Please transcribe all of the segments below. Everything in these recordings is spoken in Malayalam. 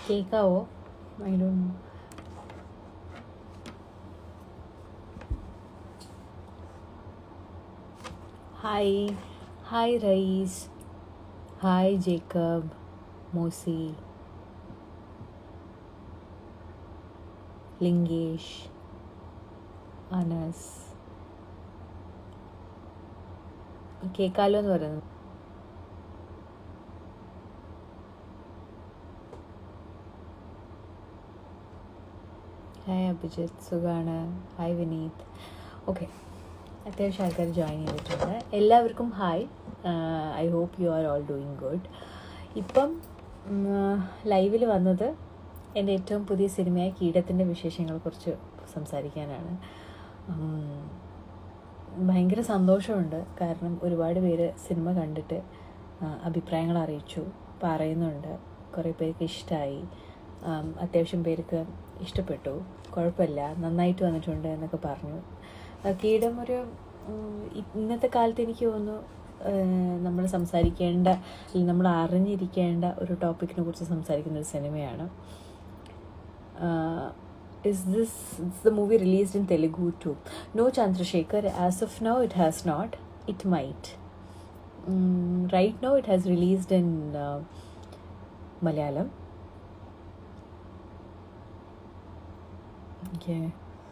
കേൾക്കാവോ ഐ ഡോ ഹായ് ഹായ് റൈസ് ഹായ് ജേക്കബ് മോസി ലിംഗേഷ് അനസ് കേക്കാലോ എന്ന് പറയുന്നത് ഹായ് അഭിജിത്ത് സുഖാണ് ഹായ് വിനീത് ഓക്കെ അത്യാവശ്യം ആൾക്കാർ ജോയിൻ ചെയ്തിട്ടുണ്ട് എല്ലാവർക്കും hi I hope you are all doing good ഇപ്പം ലൈവിൽ വന്നത് എൻ്റെ ഏറ്റവും പുതിയ സിനിമയായ കീടത്തിൻ്റെ വിശേഷങ്ങളെക്കുറിച്ച് സംസാരിക്കാനാണ് ഉം, ഭയങ്കര സന്തോഷമുണ്ട് കാരണം ഒരുപാട് പേര് സിനിമ കണ്ടിട്ട് ആ, അഭിപ്രായങ്ങൾ അറിയിച്ചു പറയുന്നുണ്ട് കുറേ പേർക്ക് ഇഷ്ടമായി അത്യാവശ്യം പേർക്ക് ഇഷ്ടപ്പെട്ടു കുഴപ്പമില്ല നന്നായിട്ട് വന്നിട്ടുണ്ട് എന്നൊക്കെ പറഞ്ഞു ആ, കീടം ഒരു ഉം, ഇ- ഇന്നത്തെ കാലത്ത് എനിക്ക് തോന്നുന്നു നമ്മൾ സംസാരിക്കേണ്ട അല്ലെങ്കിൽ നമ്മൾ അറിഞ്ഞിരിക്കേണ്ട ഒരു ടോപ്പിക്കിനെ കുറിച്ച് സംസാരിക്കുന്ന ഒരു സിനിമയാണ് uh, is this is the movie released in Telugu too? No, Chandrasekhar. As of now, it has not. It might. Mm, right now, it has released in uh, Malayalam. Okay.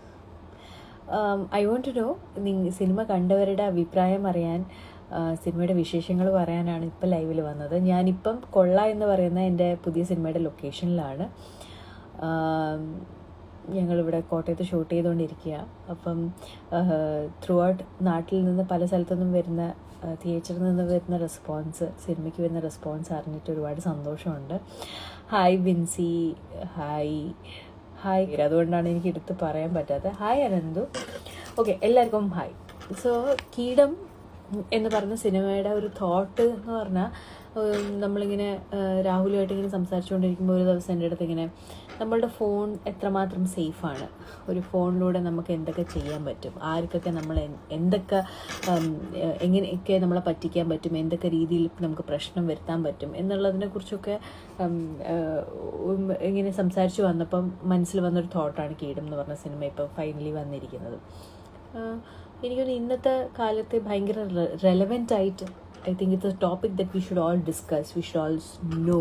I want to know സിനിമ കണ്ടവരുടെ അഭിപ്രായം അറിയാൻ ആ, സിനിമയുടെ വിശേഷങ്ങൾ പറയാനാണ് ഇപ്പം ലൈവിൽ വന്നത് ഞാനിപ്പം കൊള്ള എന്ന് പറയുന്ന എൻ്റെ പുതിയ സിനിമയുടെ ലൊക്കേഷനിലാണ് ആം, ഞങ്ങളിവിടെ കോട്ടയത്ത് ഷൂട്ട് ചെയ്തുകൊണ്ടിരിക്കുക അപ്പം ത്രൂ ഔട്ട് നാട്ടിൽ നിന്ന് പല സ്ഥലത്തുനിന്നും വരുന്ന തിയേറ്ററിൽ നിന്ന് വരുന്ന റെസ്പോൺസ് സിനിമയ്ക്ക് വരുന്ന റെസ്പോൺസ് അറിഞ്ഞിട്ട് ഒരുപാട് സന്തോഷമുണ്ട് ഹായ് ബിൻസി ഹായ് ഹായ് അതുകൊണ്ടാണ് എനിക്ക് എടുത്ത് പറയാൻ പറ്റാത്തത് ഹായ് അനന്തു ഓക്കെ എല്ലാവർക്കും ഹായ് സോ കീടം എന്ന് പറഞ്ഞ സിനിമയുടെ ഒരു തോട്ട് എന്ന് പറഞ്ഞാൽ ഉം, നമ്മളിങ്ങനെ ആ, രാഹുലുമായിട്ട് ഇങ്ങനെ സംസാരിച്ചുകൊണ്ടിരിക്കുമ്പോൾ ഒരു ദിവസം എൻ്റെ അടുത്ത് ഇങ്ങനെ നമ്മളുടെ ഫോൺ എത്രമാത്രം സേഫാണ് ഒരു ഫോണിലൂടെ നമുക്ക് എന്തൊക്കെ ചെയ്യാൻ പറ്റും ആർക്കൊക്കെ നമ്മൾ എൻ- എന്തൊക്കെ ഉം, എ- എങ്ങനെയൊക്കെ നമ്മളെ പറ്റിക്കാൻ പറ്റും എന്തൊക്കെ രീതിയിൽ നമുക്ക് പ്രശ്നം വരുത്താൻ പറ്റും എന്നുള്ളതിനെ കുറിച്ചൊക്കെ ഉം, ആ, ഉം, ഇങ്ങനെ സംസാരിച്ച് വന്നപ്പം മനസ്സിൽ വന്നൊരു തോട്ടാണ് കീടം എന്ന് പറഞ്ഞ സിനിമ ഇപ്പോൾ ഫൈനലി വന്നിരിക്കുന്നത് ആഹ് എനിക്കൊന്ന് ഇന്നത്തെ കാലത്ത് ഭയങ്കര റെലവെൻ്റ് ആയിട്ട് I think it's a topic that we should all discuss we should all know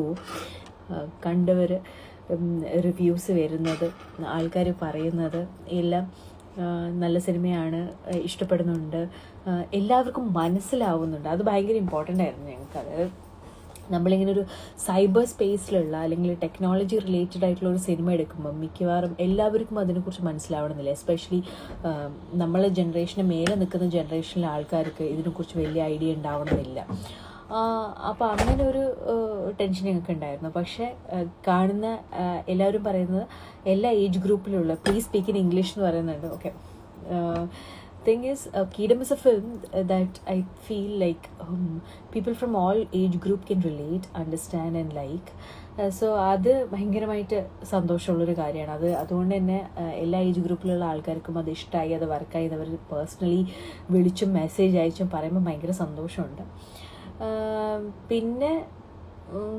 കണ്ടവർ റിവ്യൂസ് വരുന്നത് ആൾക്കാർ പറയുന്നത് എല്ലാം ആഹ് നല്ല സിനിമയാണ് ആഹ് ഇഷ്ടപ്പെടുന്നുണ്ട് ആഹ് എല്ലാവർക്കും മനസ്സിലാവുന്നുണ്ട് അത് ഭയങ്കര ഇമ്പോർട്ടൻ്റ് ആയിരുന്നു ഞങ്ങൾക്ക് അതായത് നമ്മളിങ്ങനെ ഒരു സൈബർ സ്പേസിലുള്ള അല്ലെങ്കിൽ ടെക്നോളജി റിലേറ്റഡ് ആയിട്ടുള്ള ഒരു സിനിമ എടുക്കുമ്പോൾ മിക്കവാറും എല്ലാവർക്കും അതിനെക്കുറിച്ച് മനസ്സിലാവണമെന്നില്ല എസ്പെഷ്യലി നമ്മളെ ജനറേഷന് മേലെ നിൽക്കുന്ന ജനറേഷനിലെ ആൾക്കാർക്ക് ഇതിനെക്കുറിച്ച് വലിയ ഐഡിയ ഉണ്ടാവണമെന്നില്ല അപ്പോൾ അങ്ങനെ ഒരു ടെൻഷൻ ഞങ്ങൾക്ക് ഉണ്ടായിരുന്നു പക്ഷേ ആ, കാണുന്ന ആ, എല്ലാവരും പറയുന്നത് എല്ലാ ഏജ് ഗ്രൂപ്പിലുള്ള പ്ലീസ് സ്പീക്ക് ഇൻ ഇംഗ്ലീഷ് എന്ന് പറയുന്നുണ്ട് okay thing is uh, Kedam is a film that I feel like um, people from all age group can relate, understand and like. So അത് ഭയങ്കരമായിട്ട് സന്തോഷമുള്ളൊരു കാര്യമാണ് അത് അതുകൊണ്ട് തന്നെ uh, എല്ലാ ഏജ് ഗ്രൂപ്പിലുള്ള ആൾക്കാർക്കും അത് ഇഷ്ടമായി അത് വർക്കായി അവർ പേഴ്സണലി വിളിച്ചും മെസ്സേജ് അയച്ചും പറയുമ്പോൾ ഭയങ്കര സന്തോഷമുണ്ട് Uh, പിന്നെ ഉം,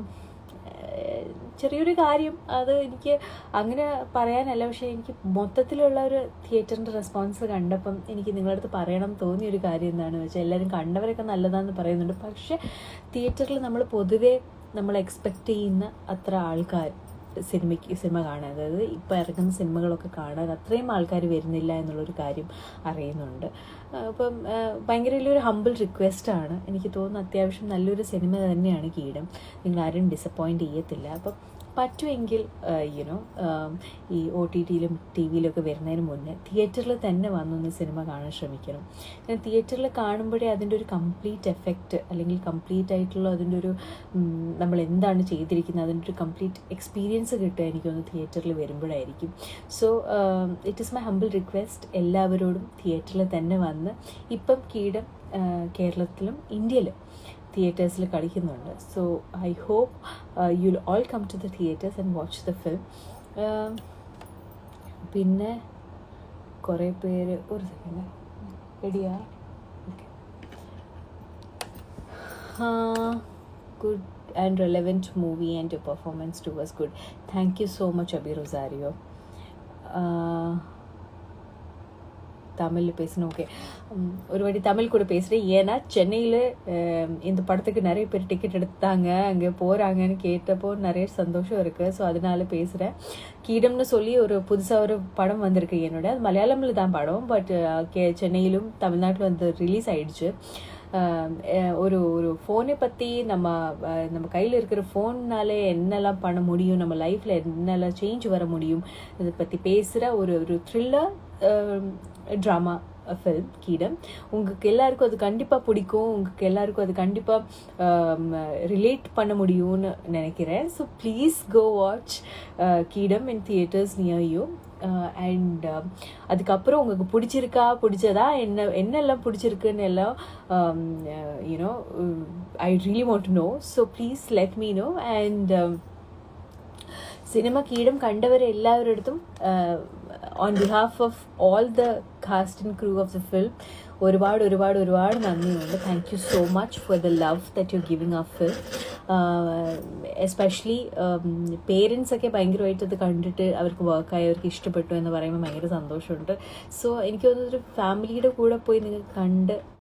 ഏഹ് ചെറിയൊരു കാര്യം അത് എനിക്ക് അങ്ങനെ പറയാനല്ല പക്ഷേ എനിക്ക് മൊത്തത്തിലുള്ള ഒരു തിയേറ്ററിൻ്റെ റെസ്പോൺസ് കണ്ടപ്പം എനിക്ക് നിങ്ങളുടെ അടുത്ത് പറയണം തോന്നിയ ഒരു കാര്യം എന്താണെന്ന് വെച്ചാൽ എല്ലാവരും കണ്ടവരൊക്കെ നല്ലതാണെന്ന് പറയുന്നുണ്ട് പക്ഷേ തിയേറ്ററിൽ നമ്മൾ പൊതുവേ നമ്മൾ എക്സ്പെക്റ്റ് ചെയ്യുന്ന അത്ര ആൾക്കാർ സിനിമയ്ക്ക് സിനിമ കാണാൻ അതായത് ഇപ്പോൾ ഇറങ്ങുന്ന സിനിമകളൊക്കെ കാണാൻ അത്രയും ആൾക്കാർ വരുന്നില്ല എന്നുള്ളൊരു കാര്യം അറിയുന്നുണ്ട് ആ, അപ്പം ആ, ഭയങ്കര വലിയൊരു ഹമ്പിൾ റിക്വസ്റ്റാണ് എനിക്ക് തോന്നുന്നു അത്യാവശ്യം നല്ലൊരു സിനിമ തന്നെയാണ് കീടം നിങ്ങൾ ആരും ഡിസപ്പോയിൻ്റ് ചെയ്യത്തില്ല അപ്പം പറ്റുമെങ്കിൽ യുനോ ഈ ഒ ടി ടിയിലും ടി വിയിലൊക്കെ വരുന്നതിന് മുന്നേ തിയേറ്ററിൽ തന്നെ വന്നൊന്ന് സിനിമ കാണാൻ ശ്രമിക്കണം കാരണം തിയേറ്ററിൽ കാണുമ്പോഴേ അതിൻ്റെ ഒരു കംപ്ലീറ്റ് എഫക്റ്റ് അല്ലെങ്കിൽ കംപ്ലീറ്റ് ആയിട്ടുള്ള അതിൻ്റെ ഒരു ഉം, നമ്മൾ എന്താണ് ചെയ്തിരിക്കുന്നത് അതിൻ്റെ ഒരു കംപ്ലീറ്റ് എക്സ്പീരിയൻസ് കിട്ടുക എനിക്കൊന്ന് തിയേറ്ററിൽ വരുമ്പോഴായിരിക്കും so it is my humble request എല്ലാവരോടും തിയേറ്ററിൽ തന്നെ വന്ന് ഇപ്പം കീടം ആ, കേരളത്തിലും ഇന്ത്യയിലും തിയേറ്റേഴ്സിൽ കളിക്കുന്നുണ്ട് so I hope you'll all come to the theatres and watch the film പിന്നെ കുറേ പേര് ഒരു സെക്കൻഡ് റെഡിയാ okay good and relevant movie and your performance too was good. Thank you so much, Abhi Rosario. Uh, தமிழில் பேசணும் ஓகே ஒரு வாட்டி தமிழ் கூட பேசுகிறேன் ஏன்னா சென்னையில் இந்த படத்துக்கு நிறைய பேர் டிக்கெட் எடுத்தாங்க அங்கே போகிறாங்கன்னு கேட்டப்போ நிறைய சந்தோஷம் இருக்குது ஸோ அதனால பேசுகிறேன் கீடம்னு சொல்லி ஒரு புதுசாக ஒரு படம் வந்திருக்கு என்னோட அது மலையாளமில் தான் படம் பட் கே சென்னையிலும் தமிழ்நாட்டில் வந்து ரிலீஸ் ஆயிடுச்சு ஒரு ஒரு ஃபோனை பற்றி நம்ம நம்ம கையில் இருக்கிற ஃபோன்னாலே என்னெல்லாம் பண்ண முடியும் நம்ம லைஃப்பில் என்னெல்லாம் சேஞ்ச் வர முடியும் இதை பற்றி பேசுகிற ஒரு ஒரு த்ரில்லர் ட்ராமா ஃபில்ம் கீடம் உங்களுக்கு எல்லாருக்கும் அது கண்டிப்பாக பிடிக்கும் உங்களுக்கு எல்லாருக்கும் அது கண்டிப்பாக ரிலேட் பண்ண முடியும்னு நினைக்கிறேன் so please go watch Keedam in theatres near you and அதுக்கப்புறம் உங்களுக்கு பிடிச்சிருக்கா பிடிச்சதா என்ன என்னெல்லாம் பிடிச்சிருக்குன்னு எல்லாம் you know I really want know so please let me know and cinema Keedam കണ്ടവരെ എല്ലാവരിടത്തും on behalf of all the cast and crew of the film ഒരുപാട് ഒരുപാട് ഒരുപാട് നന്ദിയുണ്ട് thank you so much for the love that you giving ആ ഫിലിം എസ്പെഷ്യലി പേരൻസ് ഒക്കെ ഭയങ്കരമായിട്ട് അത് കണ്ടിട്ട് അവർക്ക് വർക്കായി അവർക്ക് ഇഷ്ടപ്പെട്ടു എന്ന് പറയുമ്പോൾ ഭയങ്കര സന്തോഷമുണ്ട് സോ എനിക്ക് തോന്നുന്നൊരു ഫാമിലിയുടെ കൂടെ പോയി നിങ്ങൾക്ക് കണ്ട്